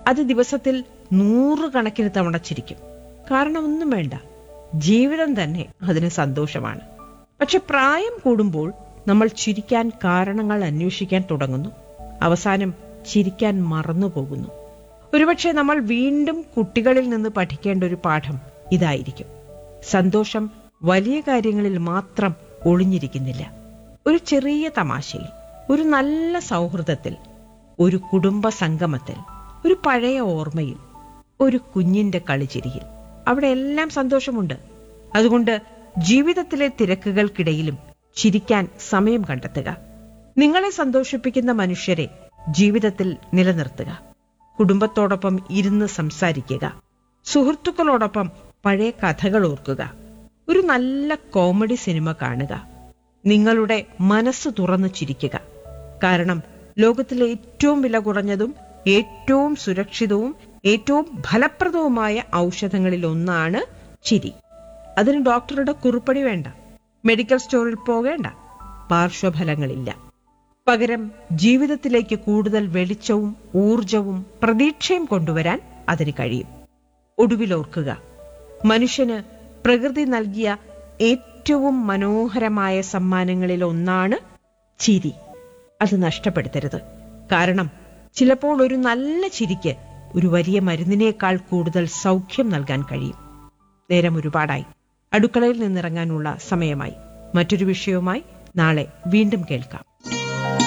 അത് ദിവസത്തിൽ നൂറുകണക്കിന് തവണ ചിരിക്കും കാരണം ഒന്നും വേണ്ട ജീവിതം തന്നെ അതിന് സന്തോഷമാണ് പക്ഷെ പ്രായം കൂടുമ്പോൾ നമ്മൾ ചിരിക്കാൻ കാരണങ്ങൾ അന്വേഷിക്കാൻ തുടങ്ങുന്നു അവസാനം ചിരിക്കാൻ മറന്നുപോകുന്നു ഒരുപക്ഷെ നമ്മൾ വീണ്ടും കുട്ടികളിൽ നിന്ന് പഠിക്കേണ്ട ഒരു പാഠം ഇതായിരിക്കും സന്തോഷം വലിയ കാര്യങ്ങളിൽ മാത്രം ഒളിഞ്ഞിരിക്കുന്നില്ല ഒരു ചെറിയ തമാശയിൽ ഒരു നല്ല സൗഹൃദത്തിൽ ഒരു കുടുംബ സംഗമത്തിൽ ഒരു പഴയ ഓർമ്മയിൽ ഒരു കുഞ്ഞിന്റെ കളിച്ചിരിയിൽ അവിടെ എല്ലാം സന്തോഷമുണ്ട് അതുകൊണ്ട് ജീവിതത്തിലെ തിരക്കുകൾക്കിടയിലും ചിരിക്കാൻ സമയം കണ്ടെത്തുക നിങ്ങളെ സന്തോഷിപ്പിക്കുന്ന മനുഷ്യരെ ജീവിതത്തിൽ നിലനിർത്തുക കുടുംബത്തോടൊപ്പം ഇരുന്ന് സംസാരിക്കുക സുഹൃത്തുക്കളോടൊപ്പം പഴയ കഥകൾ ഓർക്കുക ഒരു നല്ല കോമഡി സിനിമ കാണുക നിങ്ങളുടെ മനസ്സ് തുറന്നു ചിരിക്കുക കാരണം ലോകത്തിലെ ഏറ്റവും വില കുറഞ്ഞതും ഏറ്റവും സുരക്ഷിതവും ഏറ്റവും ഫലപ്രദവുമായ ഔഷധങ്ങളിൽ ഒന്നാണ് ചിരി അതിന് ഡോക്ടറുടെ കുറിപ്പടി വേണ്ട മെഡിക്കൽ സ്റ്റോറിൽ പോകേണ്ട പാർശ്വഫലങ്ങളില്ല പകരം ജീവിതത്തിലേക്ക് കൂടുതൽ വെളിച്ചവും ഊർജവും പ്രതീക്ഷയും കൊണ്ടുവരാൻ അതിന് കഴിയും ഒടുവിലോർക്കുക മനുഷ്യന് പ്രകൃതി നൽകിയ ഏറ്റവും മനോഹരമായ സമ്മാനങ്ങളിൽ ഒന്നാണ് ചിരി അത് നഷ്ടപ്പെടുത്തരുത് കാരണം ചിലപ്പോൾ ഒരു നല്ല ചിരിക്ക് ഒരു വലിയ മരുന്നിനേക്കാൾ കൂടുതൽ സൗഖ്യം നൽകാൻ കഴിയും നേരം ഒരുപാടായി അടുക്കളയിൽ നിന്നിറങ്ങാനുള്ള സമയമായി മറ്റൊരു വിഷയവുമായി നാളെ വീണ്ടും കേൾക്കാം